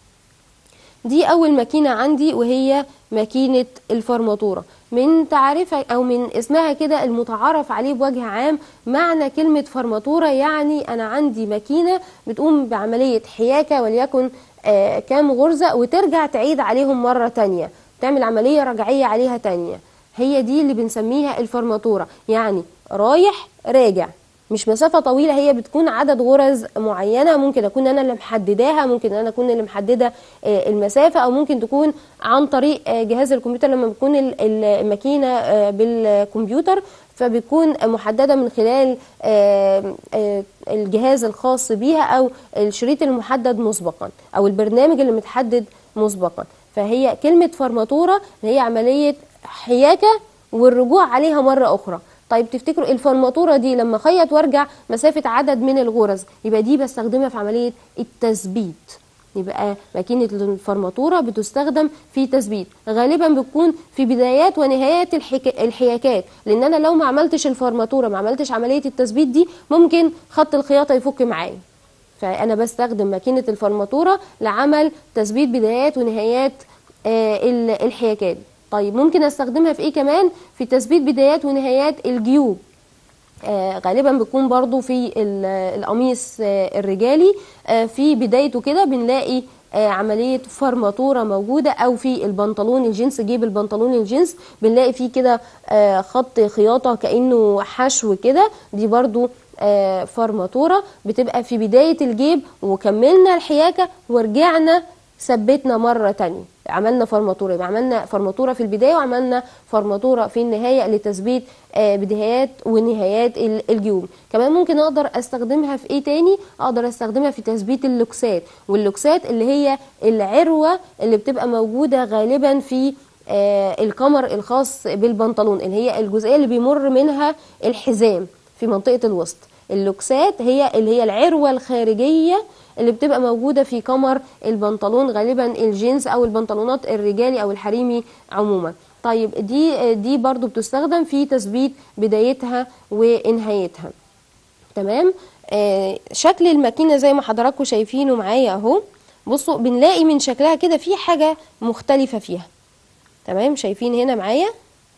دي اول ماكينه عندي وهي ماكينه الفرماتوره من تعريفها او من اسمها كده المتعارف عليه بوجه عام معنى كلمه فرماتوره يعني انا عندي ماكينه بتقوم بعمليه حياكه وليكن آه كام غرزه وترجع تعيد عليهم مره تانية تعمل عمليه رجعيه عليها تانية هي دي اللي بنسميها الفرماتوره يعني رايح راجع مش مسافة طويلة هي بتكون عدد غرز معينة ممكن أكون أنا اللي محدداها ممكن أنا أكون اللي محددة آه، المسافة أو ممكن تكون عن طريق آه، جهاز الكمبيوتر لما بتكون ال- ال- الماكينة آه، بالكمبيوتر فبتكون محددة من خلال آه، آه، الجهاز الخاص بيها أو الشريط المحدد مسبقا أو البرنامج اللي متحدد مسبقا فهي كلمة فرماتورة هي عملية حياكة والرجوع عليها مرة أخرى طيب تفتكروا الفرماتورة دي لما خيط وارجع مسافة عدد من الغرز يبقى دي بستخدمها في عملية التثبيت يبقى ماكينة الفرماتورة بتستخدم في تثبيت غالبا بتكون في بدايات ونهايات الحك... الحياكات لان انا لو ما عملتش الفرماتورة ما عملتش عملية التثبيت دي ممكن خط الخياطة يفك معايا فانا بستخدم ماكينة الفرماتورة لعمل تثبيت بدايات ونهايات آه، ال- الحياكات طيب ممكن استخدمها في ايه كمان في تثبيت بدايات ونهايات الجيوب آه، غالبا بيكون برضو في ال- القميص آه، الرجالي آه، في بدايته كده بنلاقي آه، عملية فرماتورة موجودة أو في البنطلون الجينز جيب البنطلون الجينز بنلاقي فيه كده آه، خط خياطة كأنه حشو كده دي برضو آه، فرماتورة بتبقى في بداية الجيب وكملنا الحياكة ورجعنا ثبتنا مرة تانية عملنا فرماتورة يبقى عملنا فرماتورة في البداية وعملنا فرماتورة في النهاية لتثبيت آه، بدايات ونهايات ال- الجيوب كمان ممكن اقدر استخدمها في ايه تاني اقدر استخدمها في تثبيت اللوكسات واللوكسات اللي هي العروة اللي بتبقى موجودة غالبا في آه، الكمر الخاص بالبنطلون اللي هي الجزئية اللي بيمر منها الحزام في منطقة الوسط اللوكسات هي اللي هي العروة الخارجية اللي بتبقى موجودة في كمر البنطلون غالبا الجينز او البنطلونات الرجالي او الحريمي عموما طيب دي دي برضو بتستخدم في تثبيت بدايتها ونهايتها تمام آه شكل الماكينة زي ما حضراتكم شايفينه معايا اهو بصوا بنلاقي من شكلها كده في حاجة مختلفة فيها تمام شايفين هنا معايا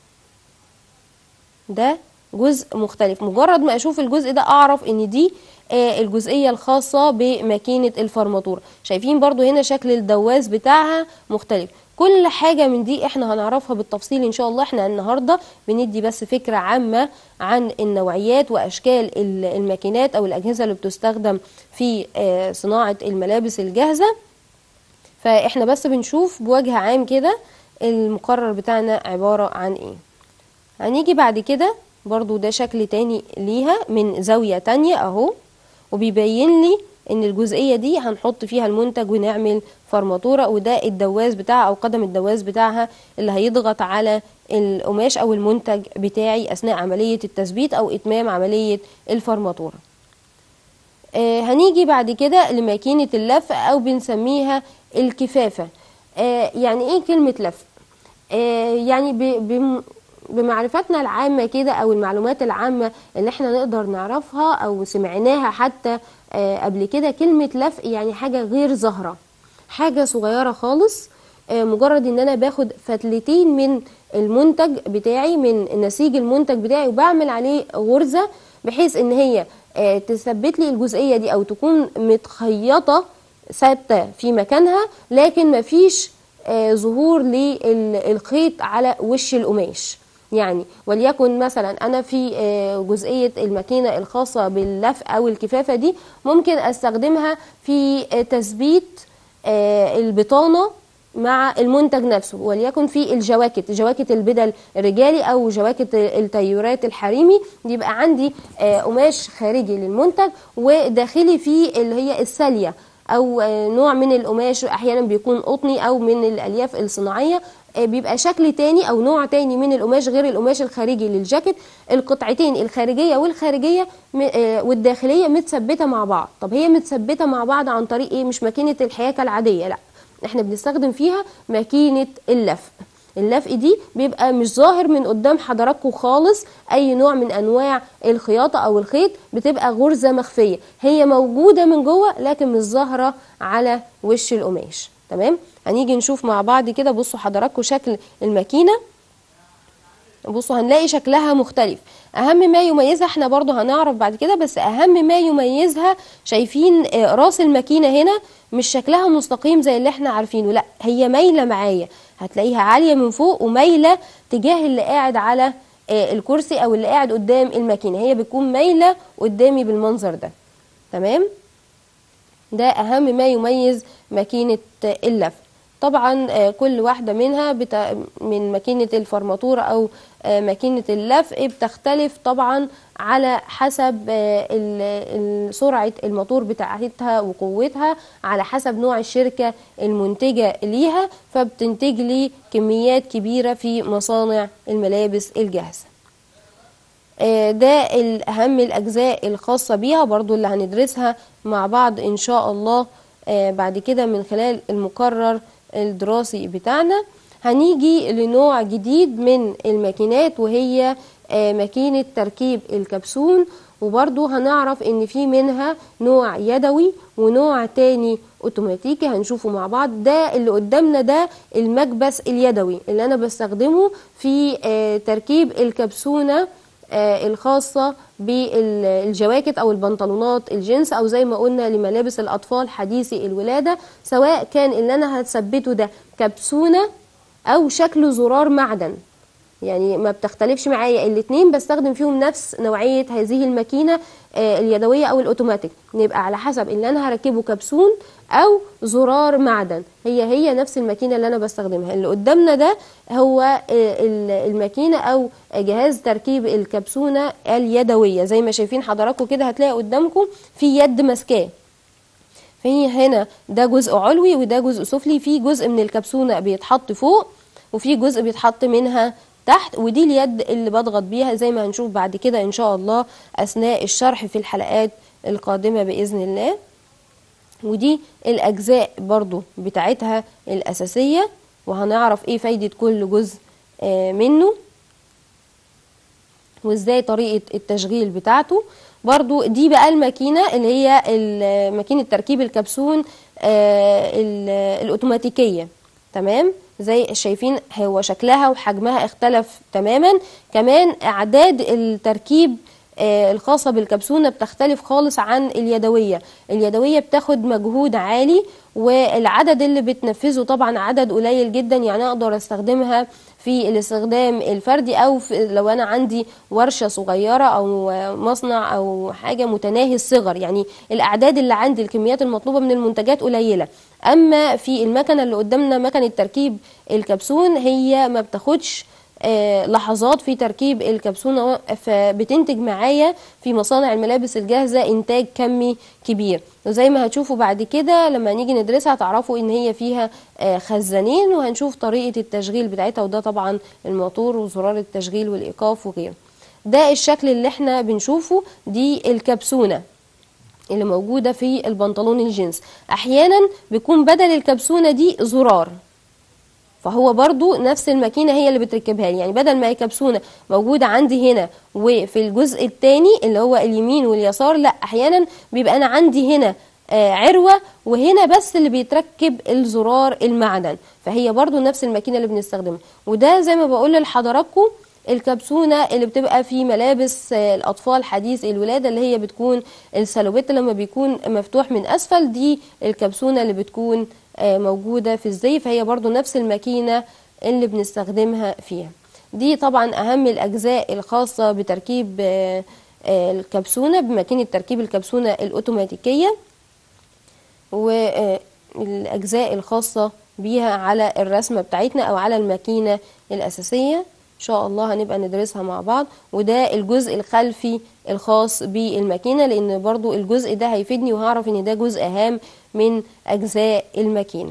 ده جزء مختلف مجرد ما اشوف الجزء ده اعرف ان دي آه، الجزئية الخاصة بماكينة الفرماتورة شايفين برضو هنا شكل الدواز بتاعها مختلف كل حاجة من دي احنا هنعرفها بالتفصيل ان شاء الله احنا النهاردة بندي بس فكرة عامة عن النوعيات واشكال ال- الماكينات او الاجهزة اللي بتستخدم في آه، صناعة الملابس الجاهزة فاحنا بس بنشوف بوجه عام كده المقرر بتاعنا عبارة عن ايه هنيجي بعد كده برضو ده شكل تاني ليها من زاوية تانية اهو وبيبين لي ان الجزئية دي هنحط فيها المنتج ونعمل فرماتورة وده الدواز بتاعها او قدم الدواز بتاعها اللي هيضغط على القماش او المنتج بتاعي اثناء عملية التثبيت او اتمام عملية الفرماتورة آه، هنيجي بعد كده لماكينة اللف أو بنسميها الكفافة آه، يعني إيه كلمة لف؟ آه، يعني ب- بم- بمعرفتنا العامة كده أو المعلومات العامة اللي احنا نقدر نعرفها أو سمعناها حتى آه، قبل كده كلمة لف يعني حاجة غير ظاهرة حاجة صغيرة خالص آه، مجرد ان انا باخد فتلتين من المنتج بتاعي من نسيج المنتج بتاعي وبعمل عليه غرزة بحيث ان هي آه، تثبت لي الجزئية دي او تكون متخيطة ثابتة في مكانها لكن مفيش آه، ظهور للخيط على وش القماش يعني وليكن مثلا انا في آه، جزئيه الماكينه الخاصه باللف او الكفافه دي ممكن استخدمها في آه، تثبيت آه، البطانه مع المنتج نفسه وليكن في الجواكت جواكت البدل الرجالي او جواكت التيورات الحريمي يبقى عندي آه، قماش خارجي للمنتج وداخلي فيه اللي هي الساليه او آه، نوع من القماش احيانا بيكون قطني او من الالياف الصناعيه آه، بيبقى شكل تاني او نوع تاني من القماش غير القماش الخارجي للجاكيت القطعتين الخارجيه والخارجيه م- آه، والداخليه متثبته مع بعض طب هي متثبته مع بعض عن طريق ايه مش ماكينه الحياكه العاديه لا احنا بنستخدم فيها ماكينه اللف اللفق دي بيبقى مش ظاهر من قدام حضراتكم خالص اي نوع من انواع الخياطه او الخيط بتبقى غرزه مخفيه هي موجوده من جوه لكن مش ظاهره على وش القماش تمام هنيجي نشوف مع بعض كده بصوا حضراتكم شكل الماكينه بصوا هنلاقي شكلها مختلف اهم ما يميزها احنا برضو هنعرف بعد كده بس اهم ما يميزها شايفين آه، راس الماكينه هنا مش شكلها مستقيم زي اللي احنا عارفينه لا هي مايله معايا هتلاقيها عاليه من فوق ومايله تجاه اللي قاعد على آه، الكرسي او اللي قاعد قدام الماكينه هي بتكون مايله قدامي بالمنظر ده تمام ده اهم ما يميز ماكينه اللف طبعا آه، كل واحده منها بتا... من ماكينه الفرماتوره او آه، ماكينه اللف بتختلف طبعا على حسب آه، ال- ال- سرعه الموتور بتاعتها وقوتها على حسب نوع الشركه المنتجه ليها فبتنتج لي كميات كبيره في مصانع الملابس الجاهزه آه، ده الأهم الأجزاء الخاصة بيها برضو اللي هندرسها مع بعض إن شاء الله آه، بعد كده من خلال المقرر الدراسي بتاعنا هنيجي لنوع جديد من الماكينات وهي آه، ماكينة تركيب الكبسون وبرضو هنعرف ان في منها نوع يدوي ونوع تاني اوتوماتيكي هنشوفه مع بعض ده اللي قدامنا ده المكبس اليدوي اللي انا بستخدمه في آه، تركيب الكبسونه آه، الخاصة بالجواكت أو البنطلونات الجينز أو زي ما قلنا لملابس الأطفال حديثي الولادة سواء كان اللي أنا هثبته ده كبسونة أو شكل زرار معدن يعني ما بتختلفش معايا الاتنين بستخدم فيهم نفس نوعية هذه الماكينة آه، اليدوية أو الأوتوماتيك يبقى على حسب اللي أنا هركبه كبسون أو زرار معدن هي هي نفس الماكينة اللي أنا بستخدمها اللي قدامنا ده هو آه، ال- الماكينة أو جهاز تركيب الكبسونة اليدوية زي ما شايفين حضراتكم كده هتلاقي قدامكم في يد ماسكاه في هنا ده جزء علوي وده جزء سفلي في جزء من الكبسونة بيتحط فوق وفي جزء بيتحط منها تحت ودي اليد اللي بضغط بيها زي ما هنشوف بعد كده ان شاء الله اثناء الشرح في الحلقات القادمة باذن الله ودي الاجزاء برضو بتاعتها الاساسية وهنعرف ايه فايدة كل جزء آه، منه وازاي طريقة التشغيل بتاعته برضو دي بقى الماكينة اللي هي ال- ماكينة تركيب الكبسون آه، ال- الأوتوماتيكية تمام زي شايفين هو شكلها وحجمها اختلف تماما كمان أعداد التركيب آه، الخاصة بالكبسونة بتختلف خالص عن اليدوية اليدوية بتاخد مجهود عالي والعدد اللي بتنفذه طبعا عدد قليل جدا يعني اقدر استخدمها في الاستخدام الفردي او في لو انا عندي ورشه صغيره او مصنع او حاجه متناهي الصغر يعني الاعداد اللي عندي الكميات المطلوبه من المنتجات قليله اما في المكنه اللي قدامنا مكنه تركيب الكبسون هي ما بتاخدش آه، لحظات في تركيب الكبسونة فبتنتج معايا في مصانع الملابس الجاهزة إنتاج كمي كبير وزي ما هتشوفوا بعد كده لما نيجي ندرسها هتعرفوا إن هي فيها آه، خزانين وهنشوف طريقة التشغيل بتاعتها وده طبعا الموتور وزرار التشغيل والإيقاف وغيره ده الشكل اللي احنا بنشوفه دي الكبسونة اللي موجودة في البنطلون الجينز أحيانا بيكون بدل الكبسونة دي زرار فهو برضو نفس الماكينه هي اللي بتركبها لي يعني بدل ما هي كبسونه موجوده عندي هنا وفي الجزء الثاني اللي هو اليمين واليسار لا احيانا بيبقى انا عندي هنا آه، عروه وهنا بس اللي بيتركب الزرار المعدن فهي برضو نفس الماكينه اللي بنستخدمها وده زي ما بقول لحضراتكم الكبسونة اللي بتبقى في ملابس آه، الأطفال حديث الولادة اللي هي بتكون السلوبيت لما بيكون مفتوح من أسفل دي الكبسونة اللي بتكون آه، موجودة في الزي فهي برضو نفس الماكينة اللي بنستخدمها فيها دي طبعا أهم الأجزاء الخاصة بتركيب آه، آه، الكبسونة بماكينة تركيب الكبسونة الأوتوماتيكية والأجزاء الخاصة بيها على الرسمة بتاعتنا أو على الماكينة الأساسية إن شاء الله هنبقى ندرسها مع بعض وده الجزء الخلفي الخاص بالماكينة لأن برضو الجزء ده هيفيدني وهعرف إن ده جزء هام من أجزاء الماكينة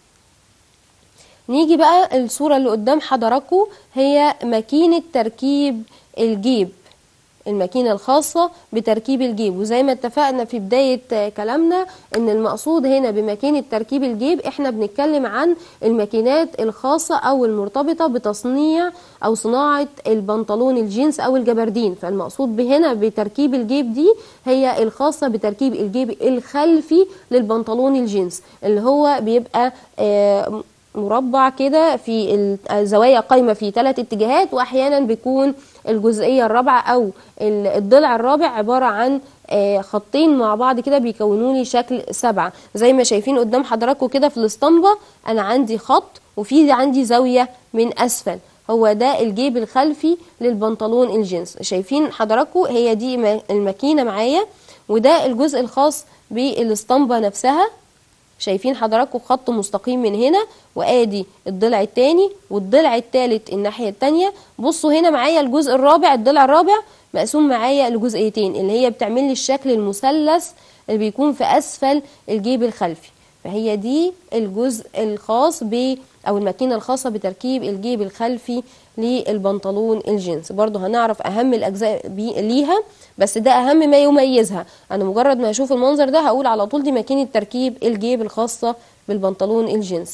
نيجي بقى الصورة اللي قدام حضراتكم هي ماكينة تركيب الجيب الماكينة الخاصة بتركيب الجيب وزي ما اتفقنا في بداية آه، كلامنا ان المقصود هنا بماكينة تركيب الجيب احنا بنتكلم عن الماكينات الخاصة او المرتبطة بتصنيع او صناعة البنطلون الجينز او الجبردين فالمقصود هنا بتركيب الجيب دي هي الخاصة بتركيب الجيب الخلفي للبنطلون الجينز اللي هو بيبقى آه، مربع كده في الزوايا قايمة في ثلاث اتجاهات واحيانا بيكون الجزئية الرابعة او ال- الضلع الرابع عبارة عن آه، خطين مع بعض كده بيكونوا لي شكل سبعة زي ما شايفين قدام حضراتكم كده في الاسطمبة انا عندي خط وفي عندي زاوية من اسفل هو ده الجيب الخلفي للبنطلون الجينز شايفين حضراتكم هي دي ما- الماكينة معايا وده الجزء الخاص بالاسطمبة نفسها شايفين حضراتكم خط مستقيم من هنا وادي الضلع التاني والضلع التالت الناحية التانية بصوا هنا معايا الجزء الرابع الضلع الرابع مقسوم معايا لجزئيتين اللي هي بتعمل لي الشكل المثلث اللي بيكون في اسفل الجيب الخلفي فهي دي الجزء الخاص ب او الماكينه الخاصه بتركيب الجيب الخلفي للبنطلون الجينز برضو هنعرف اهم الاجزاء بي ليها بس ده اهم ما يميزها انا مجرد ما اشوف المنظر ده هقول على طول دي ماكينه تركيب الجيب الخاصه بالبنطلون الجينز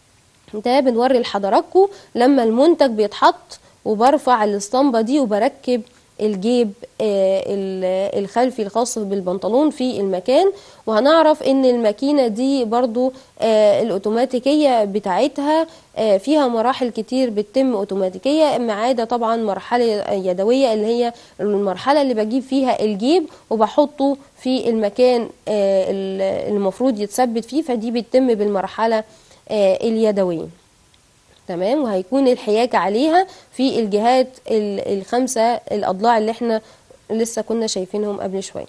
ده بنوري لحضراتكم لما المنتج بيتحط وبرفع الاسطمبة دي وبركب الجيب آه، ال- الخلفي الخاص بالبنطلون في المكان وهنعرف ان الماكينة دي برضو آه، الاوتوماتيكية بتاعتها آه، فيها مراحل كتير بتتم اوتوماتيكية ما عدا طبعا مرحلة يدوية اللي هي المرحلة اللي بجيب فيها الجيب وبحطه في المكان آه، ال- المفروض يتثبت فيه فدي بتتم بالمرحلة آه، اليدوية تمام وهيكون الحياك عليها في الجهات ال- الخمسة الأضلاع اللي احنا لسه كنا شايفينهم قبل شوية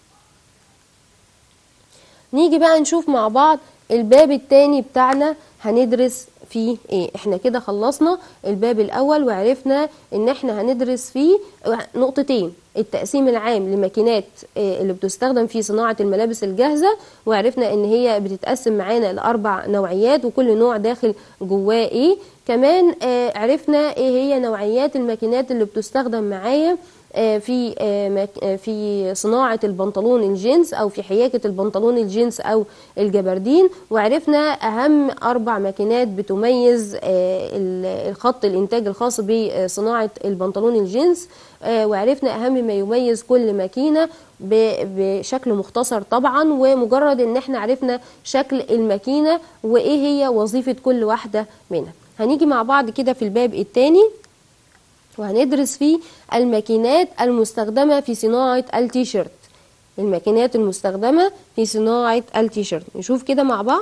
نيجي بقى نشوف مع بعض الباب التاني بتاعنا هندرس فيه ايه احنا كده خلصنا الباب الاول وعرفنا ان احنا هندرس فيه نقطتين التقسيم العام لماكينات آه، اللي بتستخدم في صناعة الملابس الجاهزة وعرفنا ان هي بتتقسم معانا لاربع نوعيات وكل نوع داخل جواه ايه كمان آه، عرفنا ايه هي نوعيات الماكينات اللي بتستخدم معايا آه، في آه، مك- آه، في صناعة البنطلون الجينز أو في حياكة البنطلون الجينز أو الجبردين وعرفنا أهم أربع ماكينات بتميز آه، ال- الخط الإنتاج الخاص بصناعة البنطلون الجينز آه، وعرفنا أهم ما يميز كل ماكينة ب- بشكل مختصر طبعا ومجرد ان احنا عرفنا شكل الماكينة وايه هي وظيفة كل واحدة منها هنيجي مع بعض كده في الباب الثاني وهندرس فيه الماكينات المستخدمة في صناعة التيشيرت الماكينات المستخدمة في صناعة التيشيرت نشوف كده مع بعض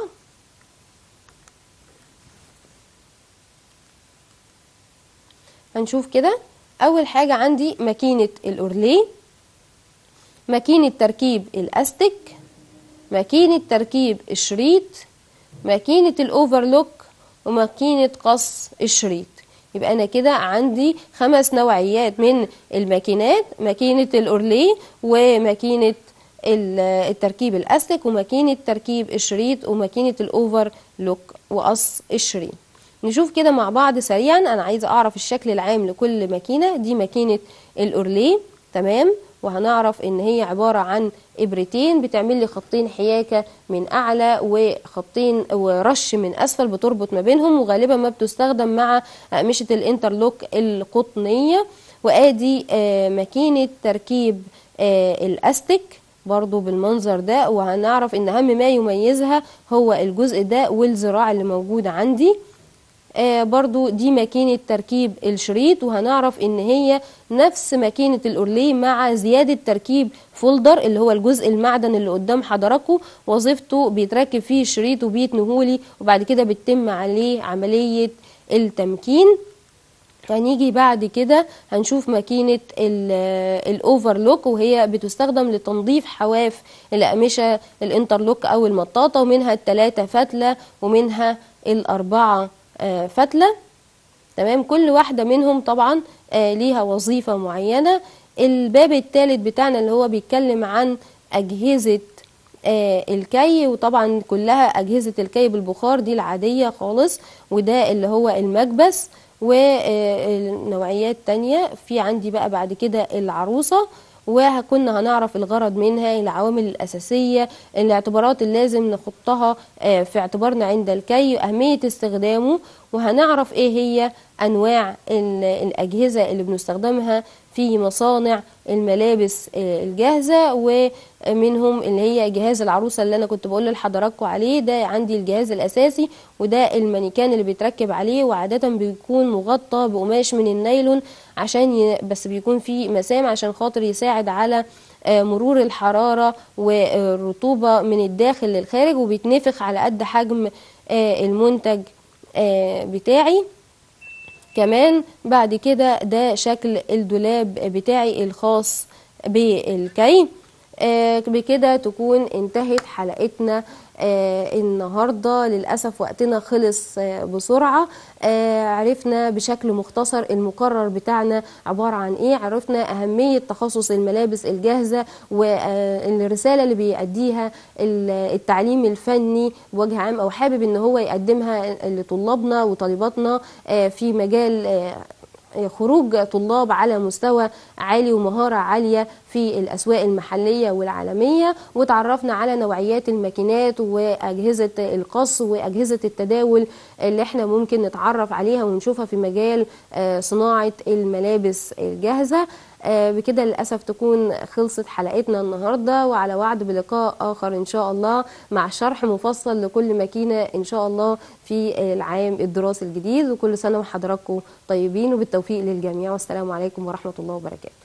هنشوف كده أول حاجة عندي ماكينة الأورليه ماكينة تركيب الأستك ماكينة تركيب الشريط ماكينة الأوفرلوك وماكينة قص الشريط يبقى أنا كده عندي خمس نوعيات من الماكينات ماكينة الأورليه وماكينة ال- التركيب الأستك وماكينة تركيب الشريط وماكينة الأوفرلوك وقص الشريط نشوف كده مع بعض سريعا أنا عايزة أعرف الشكل العام لكل ماكينة دي ماكينة الأورليه تمام وهنعرف ان هي عبارة عن ابرتين بتعمل لي خطين حياكة من اعلى وخطين ورش من اسفل بتربط ما بينهم وغالبا ما بتستخدم مع اقمشة الانترلوك القطنية وادي آه، ماكينة تركيب آه، الاستك برضو بالمنظر ده وهنعرف ان اهم ما يميزها هو الجزء ده والذراع اللي موجود عندي آه برضو دي ماكينة تركيب الشريط وهنعرف ان هي نفس ماكينة الأورليه مع زيادة تركيب فولدر اللي هو الجزء المعدن اللي قدام حضراتكم وظيفته بيتركب فيه الشريط وبيتنهولي وبعد كده بتتم عليه عملية التمكين هنيجي بعد كده هنشوف ماكينة ال- الأوفرلوك وهي بتستخدم لتنظيف حواف الأقمشة الانترلوك أو المطاطة ومنها التلاتة فتلة ومنها الأربعة آه، فتلة تمام كل واحدة منهم طبعا آه، ليها وظيفة معينة الباب الثالث بتاعنا اللي هو بيتكلم عن أجهزة آه، الكي وطبعا كلها أجهزة الكي بالبخار دي العادية خالص وده اللي هو المكبس والنوعيات تانية في عندي بقى بعد كده العروسة وكنا هنعرف الغرض منها العوامل الأساسية الاعتبارات اللي لازم نحطها آه، في اعتبارنا عند الكي أهمية استخدامه وهنعرف ايه هي أنواع ال- الأجهزة اللي بنستخدمها في مصانع الملابس آه، الجاهزة ومنهم اللي هي جهاز العروسة اللي أنا كنت بقول لحضراتكم عليه ده عندي الجهاز الأساسي وده المانيكان اللي بيتركب عليه وعادة بيكون مغطى بقماش من النايلون عشان ي... بس بيكون فيه مسام عشان خاطر يساعد على آه، مرور الحرارة والرطوبة من الداخل للخارج وبيتنفخ على قد حجم آه، المنتج آه، بتاعي كمان بعد كده ده شكل الدولاب بتاعي الخاص بالكي آه، بكده تكون انتهت حلقتنا آه، النهارده للاسف وقتنا خلص آه، بسرعه آه، عرفنا بشكل مختصر المقرر بتاعنا عباره عن ايه عرفنا اهميه تخصص الملابس الجاهزه والرساله اللي بيأديها ال- التعليم الفني بوجه عام او حابب ان هو يقدمها لطلابنا وطالباتنا آه، في مجال آه، خروج طلاب على مستوى عالي ومهارة عالية في الأسواق المحلية والعالمية وتعرفنا على نوعيات الماكينات وأجهزة القص وأجهزة التداول اللي احنا ممكن نتعرف عليها ونشوفها في مجال آه، صناعة الملابس الجاهزة آه، بكده للأسف تكون خلصت حلقتنا النهاردة وعلى وعد بلقاء آخر إن شاء الله مع شرح مفصل لكل ماكينة إن شاء الله في العام الدراسي الجديد وكل سنة وحضراتكم طيبين وبالتوفيق للجميع والسلام عليكم ورحمة الله وبركاته